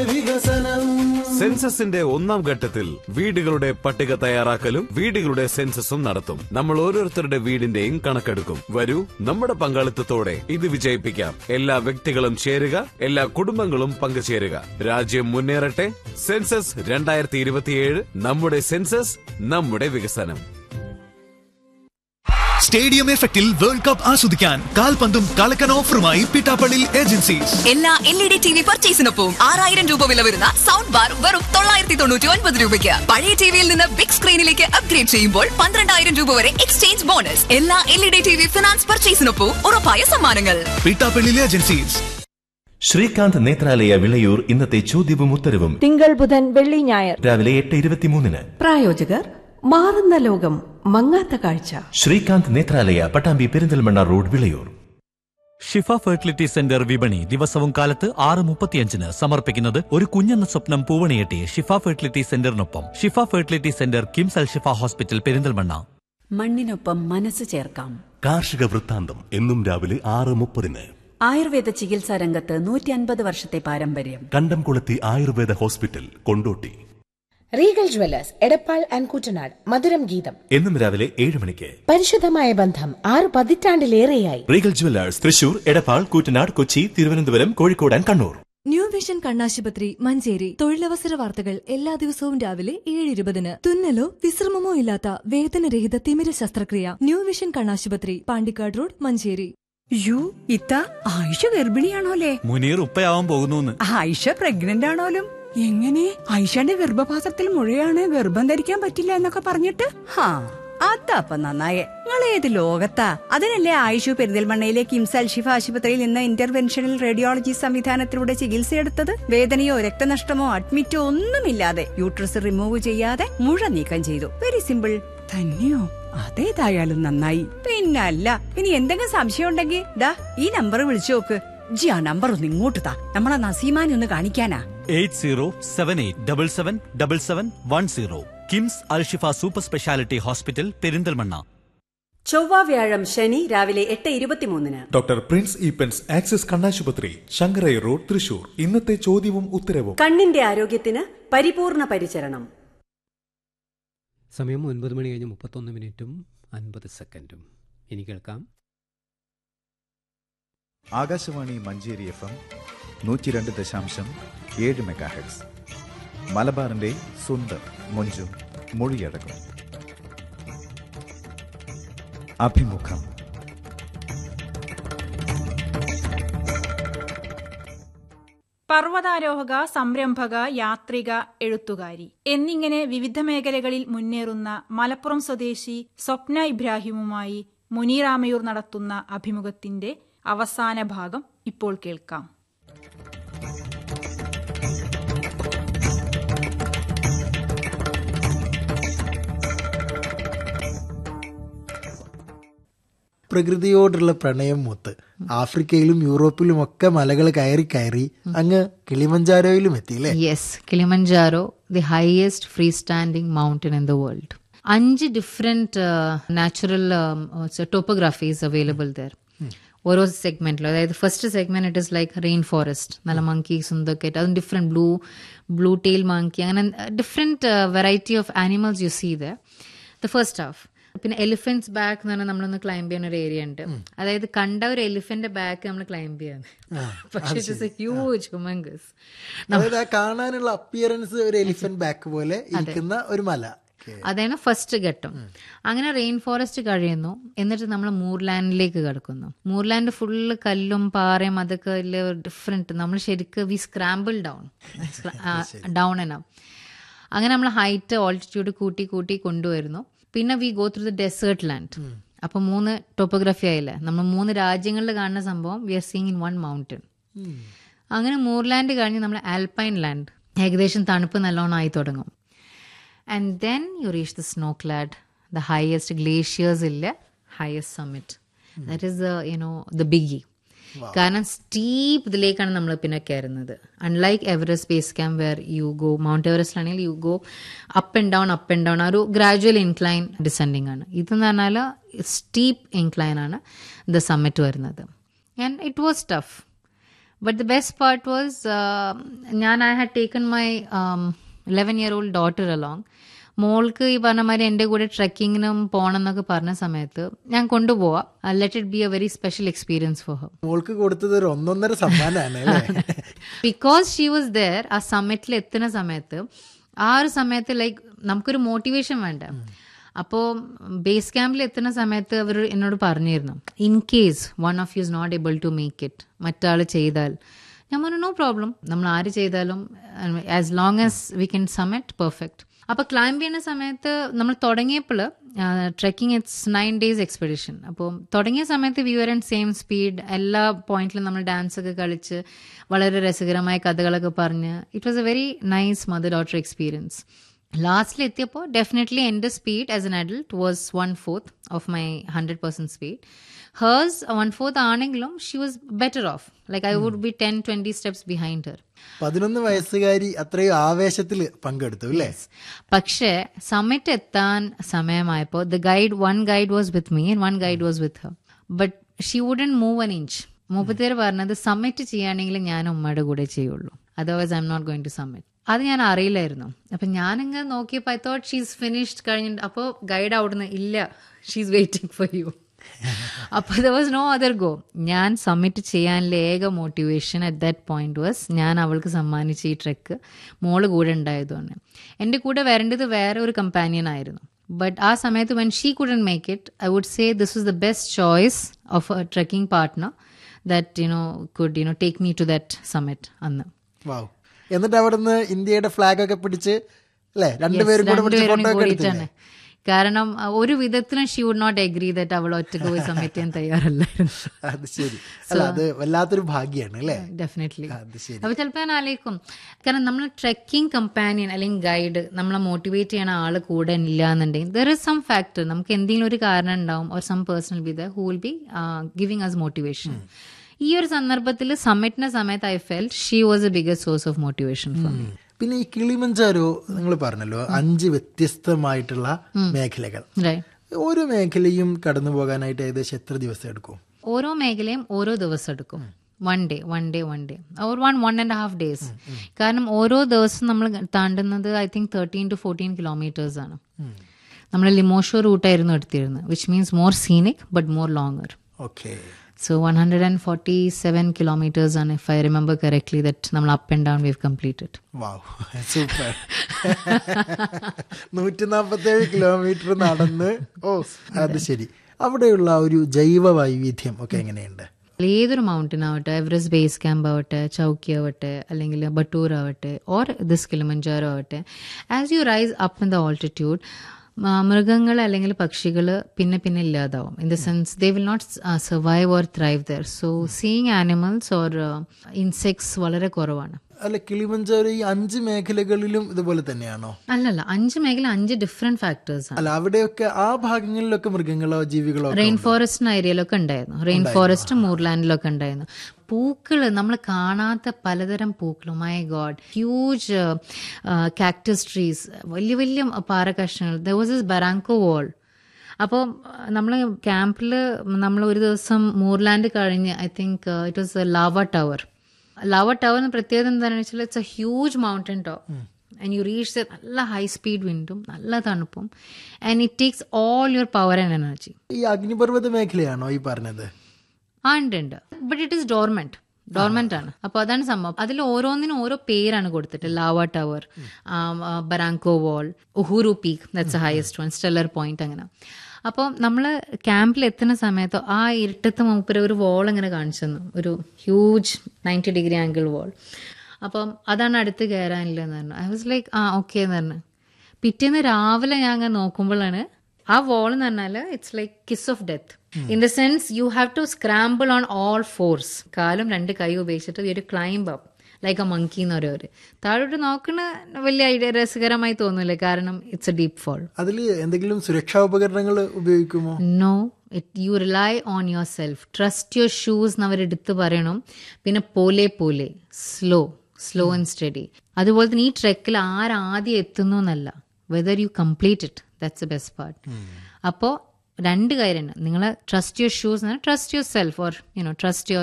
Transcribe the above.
സെൻസസിന്റെ ഒന്നാം ഘട്ടത്തിൽ വീടുകളുടെ പട്ടിക തയ്യാറാക്കലും വീടുകളുടെ സെൻസസും നടത്തും നമ്മൾ ഓരോരുത്തരുടെ വീടിന്റെയും കണക്കെടുക്കും വരൂ നമ്മുടെ പങ്കാളിത്തത്തോടെ ഇത് വിജയിപ്പിക്കാം എല്ലാ വ്യക്തികളും ചേരുക എല്ലാ കുടുംബങ്ങളും പങ്കുചേരുക രാജ്യം മുന്നേറട്ടെ സെൻസസ് രണ്ടായിരത്തി ഇരുപത്തിയേഴ് നമ്മുടെ സെൻസസ് നമ്മുടെ വികസനം സ്റ്റേഡിയം എഫക്റ്റിൽ വേൾഡ് കപ്പ് ആസ്വദിക്കാൻ കാൽപന്തും കളക്കൻ ഓഫറുമായി പിട്ടാപ്പള്ളി ഏജൻസീസ് എല്ലാ L E D T V പർച്ചേസിനൊപ്പം ആറായിരം രൂപ വില വരുന്ന സൗണ്ട് ബാർ വെറും തൊള്ളായിരത്തി തൊണ്ണൂറ്റി ഒൻപത് രൂപയ്ക്ക് പഴയ ടിവിയിൽ നിന്ന് ബിഗ് സ്ക്രീനിലേക്ക് അപ്ഗ്രേഡ് ചെയ്യുമ്പോൾ പന്ത്രണ്ടായിരം രൂപ വരെ എക്സ്ചേഞ്ച് ബോണസ് എല്ലാ L E D T V finance പർച്ചേസിനൊപ്പം ഉറപ്പായ സമ്മാനങ്ങൾ പിട്ടാപ്പള്ളി ഏജൻസീസ് ശ്രീകാന്ത് നേത്രാലയ വിളയൂർ ഇന്നത്തെ ചോദ്യവും ഉത്തരവും തിങ്കൾ ബുധൻ വെള്ളി ഞായർ രാവിലെ എട്ട് ഇരുപത്തിമൂന്നിന് പ്രായോജകർ മാറുന്ന ലോകം മങ്ങാത്ത കാഴ്ച Srikanth Netralaya Pattambi Perinthalmanna road Vilayur Shifa fertility centre വിപണി ദിവസവും കാലത്ത് ആറ് മുപ്പത്തിയഞ്ചിന് സമർപ്പിക്കുന്നത് ഒരു കുഞ്ഞെന്ന സ്വപ്നം പൂവണിയെട്ടി ഷിഫ ഫെർട്ടിലിറ്റി സെന്ററിനൊപ്പം Shifa fertility centre KIMS Al Shifa hospital Perinthalmanna മണ്ണിനൊപ്പം മനസ്സ് ചേർക്കാം കാർഷിക വൃത്താന്തം എന്നും രാവിലെ ആറ് മുപ്പതിന് ആയുർവേദ ചികിത്സാ രംഗത്ത് നൂറ്റി അൻപത് വർഷത്തെ പാരമ്പര്യം Kandamkulathy Ayurveda hospital Kondotty Regal jewellers Edappal and Kuttanad മധുരം ഗീതം എന്നും രാവിലെ ഏഴ് മണിക്ക് പരിശുദ്ധമായ ബന്ധം ആറ് പതിറ്റാണ്ടിലേറെയായി Regal jewellers Thrissur Edappal Koottanad Kochi Thiruvananthapuram Kozhikode and Kannur new vision കണ്ണാശുപത്രി മഞ്ചേരി തൊഴിലവസര വാർത്തകൾ എല്ലാ ദിവസവും രാവിലെ ഏഴ് ഇരുപതിന് തുന്നലോ വിശ്രമമോ ഇല്ലാത്ത വേദനരഹിത തിമിര ശസ്ത്രക്രിയ ന്യൂ വിഷൻ കണ്ണാശുപത്രി പാണ്ടിക്കാട് റോഡ് മഞ്ചേരി യു ഇത്ത ആയിഷ ഗർഭിണിയാണോലേ മുനീർ ഉപ്പയാവാൻ പോകുന്നു ആയിഷ പ്രഗ്നന്റ് ആണോലും എങ്ങനെ ആയിഷയുടെ ഗർഭപാത്രത്തിൽ മുഴയാണ് ഗർഭം ധരിക്കാൻ പറ്റില്ല എന്നൊക്കെ പറഞ്ഞിട്ട് ഹാ അതപ്പ നന്നായേ നിങ്ങൾ ഏത് ലോകത്താ അതിനല്ലേ ആയിഷു പെരിന്തൽമണ്ണയിലെ കിംസ് അൽഷിഫ ആശുപത്രിയിൽ നിന്ന് ഇന്റർവെൻഷണൽ റേഡിയോളജി സംവിധാനത്തിലൂടെ ചികിത്സയെടുത്തത് വേദനയോ രക്തനഷ്ടമോ അഡ്മിറ്റോ ഒന്നുമില്ലാതെ യൂട്രസ് റിമൂവ് ചെയ്യാതെ മുഴ നീക്കം ചെയ്തു വെരി സിമ്പിൾ തന്നെയോ അതേതായാലും നന്നായി പിന്നല്ല ഇനി എന്തെങ്കിലും സംശയം ഉണ്ടെങ്കിൽ ദാ ഈ നമ്പർ വിളിച്ചു നോക്ക് ജി ആ നമ്പർ ഒന്ന് ഇങ്ങോട്ട് താ നമ്മളെ നസീമാനെ ഒന്ന് കാണിക്കാനാ eight zero seven eight double seven double seven one zero KIMS Al Shifa super speciality hospital Perinthalmanna ചൊവ്വ വ്യാഴം ശനി രാവിലെ എട്ട് ഇരുപത്തിമൂന്നിന് ഡോക്ടർ പ്രിൻസ് ഈപ്പൻസ് ആക്സിസ് കണ്ണാശുപത്രി ശങ്കരൈ റോഡ് തൃശൂർ ഇന്നത്തെ ചോദ്യവും ഉത്തരവും കണ്ണിന്റെ ആരോഗ്യത്തിന് പരിപൂർണ പരിചരണം സമയം ഒൻപത് മണി കഴിഞ്ഞ് മുപ്പത്തൊന്ന് മിനിറ്റും അൻപത് സെക്കൻഡും ഇനി കേൾക്കാം ആകാശവാണി മഞ്ചേരി എഫ് എം നൂറ്റി രണ്ട് ദശാംശം ഏഴ് മെഗാഹെഡ്സ് മലബാറിന്റെ സ്വന്തം മൊഞ്ചും മൊഴിയടക്കും അഭിമുഖം പർവ്വതാരോഹക സംരംഭക യാത്രിക എഴുത്തുകാരി എന്നിങ്ങനെ വിവിധ മേഖലകളിൽ മുന്നേറുന്ന മലപ്പുറം സ്വദേശി സ്വപ്ന ഇബ്രാഹിമുമായി മുനീറാമയൂർ നടത്തുന്ന അഭിമുഖത്തിന്റെ അവസാന ഭാഗം ഇപ്പോൾ കേൾക്കാം പ്രകൃതിയോടുള്ള പ്രണയം മൂത്ത് ആഫ്രിക്കയിലും യൂറോപ്പിലും ഒക്കെ മലകൾ കയറി കയറി അങ്ങ് കിളിമഞ്ചാരോയിലും എത്തിയില്ലേ yes Kilimanjaro the highest free standing mountain in the world അഞ്ച് different natural topographies available there ഓരോ സെഗ്മെന്റിലും അതായത് first segment it is like rain forest നല്ല മങ്കീസും ഇതൊക്കെ ആയിട്ട് അതും different blue blue tail monkey അങ്ങനെ different variety of animals you see the the first half പിന്നെ എലിഫന്റ്സ് ബാക്ക് എന്ന് പറഞ്ഞാൽ നമ്മളൊന്ന് ക്ലൈംബ് ചെയ്യുന്ന ഒരു ഏരിയ ഉണ്ട് അതായത് കണ്ട ഒരു എലിഫന്റ് ബാക്ക് നമ്മൾ ക്ലൈംബ് ചെയ്യാൻ പക്ഷേ it is a huge humongous അതായത് ആ കാണാനുള്ള അപ്പിയറൻസ് ഒരു എലിഫന്റ് ബാക്ക് പോലെ ഇരിക്കുന്ന ഒരു മല അതാണ് ഫസ്റ്റ് ഘട്ടം അങ്ങനെ റെയിൻ ഫോറസ്റ്റ് കഴിയുന്നു എന്നിട്ട് നമ്മൾ മൂർലാൻഡിലേക്ക് കിടക്കുന്നു മൂർലാൻഡ് ഫുള്ള് കല്ലും പാറയും അതൊക്കെ ഡിഫറെന്റ് നമ്മൾ ശരിക്കും വി സ്ക്രാമ്പിൾ ഡൗൺ ഡൗൺ എന്നാ അങ്ങനെ നമ്മൾ ഹൈറ്റ് ഓൾട്ടിറ്റ്യൂഡ് കൂട്ടി കൂട്ടി കൊണ്ടുവരുന്നു പിന്നെ we go through the desert land അപ്പൊ മൂന്ന് ടോപ്പോഗ്രഫി ആയില്ലേ നമ്മൾ മൂന്ന് രാജ്യങ്ങളിൽ കാണുന്ന സംഭവം we are seeing in one mountain അങ്ങനെ മൂർലാൻഡ് കഴിഞ്ഞ് നമ്മൾ ആൽപൈൻ ലാൻഡ് ഏകദേശം തണുപ്പ് നല്ലോണം ആയി തുടങ്ങും and then you reach the snow clad the highest glaciers ഇല്ല highest summit that is the you know the biggie കാരണം സ്റ്റീപ്പ് ഇതിലേക്കാണ് നമ്മൾ പിന്നെ കയറുന്നത് unlike Everest base camp where you go mount എവറസ്റ്റിലാണെങ്കിൽ you go up and down up and down ആ ഒരു gradual incline descending ആണ് ഇതെന്ന് പറഞ്ഞാൽ സ്റ്റീപ്പ് ഇൻക്ലൈൻ ആണ് ദ സമ്മിറ്റ് വരുന്നത് and it was tough but the best part was ഞാൻ I had taken my eleven year old daughter along മോൾക്ക് ഈ പറഞ്ഞ മാതിരി എൻ്റെ കൂടെ ട്രക്കിങ്ങിനും പോകണം എന്നൊക്കെ പറഞ്ഞ സമയത്ത് ഞാൻ കൊണ്ടുപോവാം let it be a very special experience for her മോൾക്ക് കൊടുത്തത് ഒരു ഒന്നൊന്നര സമ്മാനമാണ് അല്ലേ ബിക്കോസ് ഷീ വാസ് ദർ ആ സമ്മിറ്റിൽ എത്തുന്ന സമയത്ത് ആ ഒരു സമയത്ത് ലൈക്ക് നമുക്കൊരു മോട്ടിവേഷൻ വേണ്ട അപ്പോൾ ബേസ് ക്യാമ്പിൽ എത്തുന്ന സമയത്ത് അവർ എന്നോട് പറഞ്ഞിരുന്നു in case one of you is not able to make it മറ്റാൾ ചെയ്താൽ ഞാൻ പറഞ്ഞു നോ പ്രോബ്ലം നമ്മൾ ആര് ചെയ്താലും as long as we can summit perfect അപ്പോൾ ക്ലൈംബ് ചെയ്യുന്ന സമയത്ത് നമ്മൾ തുടങ്ങിയപ്പോൾ trekking it's nine days expedition അപ്പോൾ തുടങ്ങിയ സമയത്ത് വ്യൂവർ ആൻഡ് സെയിം സ്പീഡ് എല്ലാ പോയിന്റിലും നമ്മൾ ഡാൻസ് ഒക്കെ കളിച്ച് വളരെ രസകരമായ കഥകളൊക്കെ പറഞ്ഞ് it was a very nice mother daughter experience ലാസ്റ്റിൽ എത്തിയപ്പോൾ ഡെഫിനറ്റ്ലി എൻ്റെ speed as an adult was one fourth of my hundred percent speed hers one fourth ആണെങ്കിലും she was better off like I would be ten twenty steps behind her പതിനൊന്ന് വയസ്സുകാരി അത്രയും ആവേശത്തിൽ പങ്കെടുത്തു അല്ലേ പക്ഷേ സമ്മിറ്റ് എത്താൻ സമയമായപ്പോൾ the guide one guide was with me and one guide was with her but she wouldn't move an inch മുപ്പത്തേര് പറഞ്ഞത് സമ്മിറ്റ് ചെയ്യുകയാണെങ്കിൽ ഞാൻ ഉമ്മയുടെ കൂടെ ചെയ്യുള്ളൂ otherwise I am not going to summit അത് ഞാൻ അറിയില്ലായിരുന്നു അപ്പൊ ഞാനിങ്ങനെ നോക്കിയപ്പോൾ ഐ തോട്ട് ഷീസ് ഫിനിഷ്ഡ് കഴിഞ്ഞിട്ട് അപ്പോൾ ഗൈഡ് അവിടുന്ന് ഇല്ല ഷീസ് വെയിറ്റിംഗ് ഫോർ യു അപ്പോൾ there was no other go ഞാൻ സബ്മിറ്റ് ചെയ്യാനുള്ള ഏക motivation at that point was ഞാൻ അവൾക്ക് സമ്മാനിച്ച ഈ ട്രെക്ക് മോള് കൂടെ ഉണ്ടായതുകൊണ്ട് എൻ്റെ കൂടെ വരേണ്ടത് വേറെ ഒരു കമ്പാനിയൻ ആയിരുന്നു ബട്ട് ആ സമയത്ത് when she couldn't make it I would say this was the best choice of a trekking partner that you know could you know take me to that summit അന്ന് വാവ് എന്നിട്ട് അവിടുന്ന് ഇന്ത്യയുടെ ഫ്ലാഗ് ഒക്കെ പിടിച്ച് അല്ലേ രണ്ടുപേരും കൂടെ പിടിച്ച് രണ്ടുപേരും ഫോട്ടോ ഒക്കെ കൂടിയിട്ടാണ് എടുത്തില്ലേ കാരണം അഹ് ഒരു വിധത്തിലും she would not agree that അവൾ ഒറ്റക്ക് പോയി സബ്മിറ്റ് ചെയ്യാൻ തയ്യാറല്ലായിരുന്നു അത് ശരി അല്ല അത് വല്ലാത്തൊരു ഭാഗ്യാണ് അല്ലേ ഡെഫിനറ്റ്ലി അത് ശരി അപ്പൊ ചിലപ്പോൾ ഞാൻ ആലോചിക്കും കാരണം നമ്മൾ ട്രെക്കിംഗ് കമ്പാനിയൻ അല്ലെങ്കിൽ ഗൈഡ് നമ്മളെ മോട്ടിവേറ്റ് ചെയ്യണ ആള് കൂടെ ഇല്ല എന്നുണ്ടെങ്കിൽ ദർ ഇസ് സം ഫാക്ടർ നമുക്ക് എന്തെങ്കിലും ഒരു കാരണം ഉണ്ടാവും or some personal be the who will be giving us motivation ഈ ഒരു സന്ദർഭത്തിൽ സമ്മിറ്റിന്റെ സമയത്ത് I felt she was a biggest source of motivation for me പിന്നെ ഈ കിളിമഞ്ചാരോ നിങ്ങൾ പറഞ്ഞല്ലോ അഞ്ച് വ്യത്യസ്തമായിട്ടുള്ള മേഖലകൾ റൈറ്റ് ഓരോ മേഖലയും കടന്നു പോകാനായിട്ട് ഏകദേശം എത്ര ദിവസം എടുക്കും ഓരോ മേഖലയും ഓരോ ദിവസം എടുക്കും one day one day one day or one one and half days കാരണം ഓരോ ദിവസം നമ്മൾ താണ്ടുന്നത് I think thirteen to fourteen kilometres ആണ് നമ്മൾ ലിമോഷോ റൂട്ടായിരുന്നു എടുത്തിരുന്നത് which means more scenic but more longer okay so one hundred and forty seven kilometres ആണ് if I remember correctly that നമ്മൾ up and down we've completed wow super നൂറ്റി നാൽപ്പത്തേഴ് kilometre നടന്ന് ഓ അത് ശരി അവിടെയുള്ള ആ ഒരു ജൈവ വൈവിധ്യം ഒക്കെ എങ്ങനെയുണ്ട് ഏതൊരു മൗണ്ടൻ ആവട്ടെ എവറസ്റ്റ് ബേസ് ക്യാമ്പ് ആവട്ടെ ചൗക്കി ആവട്ടെ അല്ലെങ്കിൽ ബട്ടൂർ ആവട്ടെ ഓർ ദിസ് കിളിമഞ്ചാരോ ആവട്ടെ as you rise up in the altitude മൃഗങ്ങൾ അല്ലെങ്കിൽ പക്ഷികൾ പിന്നെ പിന്നെ ഇല്ലാതാവും in the sense they will not survive or thrive there so seeing animals or insects വളരെ കുറവാണ് അല്ല കിളിമഞ്ചാരോ ഈ അഞ്ച് മേഖലകളിലും ഇതുപോലെ തന്നെയാണോ അല്ലല്ല അഞ്ച് മേഖല അഞ്ച് ഡിഫറെന്റ് ഫാക്ടേഴ്സ് ആണ് അല്ല അവിടെയൊക്കെ ആ ഭാഗങ്ങളിലൊക്കെ മൃഗങ്ങളോ ജീവികളോ ഒക്കെ റെയിൻ ഉണ്ടോ? ഫോറസ്റ്റ് ഏരിയയിലൊക്കെ ഉണ്ടായിരുന്നു റെയിൻ ഫോറസ്റ്റ് മൂർലാൻഡിലൊക്കെ ഉണ്ടായിരുന്നു പൂക്കൾ നമ്മൾ കാണാത്ത പലതരം പൂക്കൾ my god huge cactus trees വലിയ വലിയ പാറ കഷ്ണങ്ങൾ there was is Barranco wall അപ്പോൾ നമ്മൾ ക്യാമ്പിൽ നമ്മൾ ഒരു ദിവസം മൂർലാൻഡ് കഴിഞ്ഞ് I think it was lava tower lava ടവറിന് പ്രത്യേകത എന്താണെന്ന് വെച്ചാൽ it's a huge mountain top and you reach നല്ല ഹൈ സ്പീഡ് വിൻഡും നല്ല തണുപ്പും and it takes all your power and energy ഈ അഗ്നിപർവ്വത മേഖലയാണോ ഈ പറഞ്ഞത് ആ ഉണ്ട് ഉണ്ട് but it is dormant dormant ആണ് അപ്പൊ അതാണ് സംഭവം അതിൽ ഓരോന്നിനും ഓരോ പേരാണ് കൊടുത്തിട്ട് lava tower Barranco wall Uhuru peak that's highest one Stella point അങ്ങനെ അപ്പോൾ നമ്മൾ ക്യാമ്പിൽ എത്തുന്ന സമയത്ത് ആ ഇരുട്ടത്ത് മൂപ്പര് ഒരു വാൾ ഇങ്ങനെ കാണിച്ചു തന്നു ഒരു huge ninety degree angle wall അപ്പം അതാണ് അടുത്ത് കയറാനില്ലെന്ന് പറഞ്ഞു I was like ah okay എന്ന് പറഞ്ഞു പിറ്റേന്ന് രാവിലെ ഞാൻ അങ്ങനെ നോക്കുമ്പോഴാണ് ആ വാൾ എന്ന് പറഞ്ഞാൽ it's like kiss of death in the sense you have to scramble on all fours കാലും രണ്ട് കൈ ഉപയോഗിച്ചിട്ട് ഒരു climb up like a monkey എന്ന് പറയുന്നത് താഴോട്ട് നോക്കണ വലിയ ഐഡിയ രസകരമായി തോന്നില്ല കാരണം ഇറ്റ്സ് എ ഡീപ് ഫോൾ അതിൽ എന്തെങ്കിലും സുരക്ഷാ ഉപകരണങ്ങൾ ഉപയോഗിക്കുമോ no it you rely on yourself trust your shoes എന്ന് അവരെടുത്ത് പറയണം പിന്നെ പോലെ പോലെ സ്ലോ സ്ലോ ആൻഡ് സ്റ്റഡി അതുപോലെ തന്നെ ഈ ട്രെക്കിൽ ആരാദ്യം എത്തുന്നു എന്നല്ല whether you complete it that's a best part അപ്പോൾ രണ്ട് കാര്യമാണ് നിങ്ങൾ trust your shoes trust yourself or you know trust your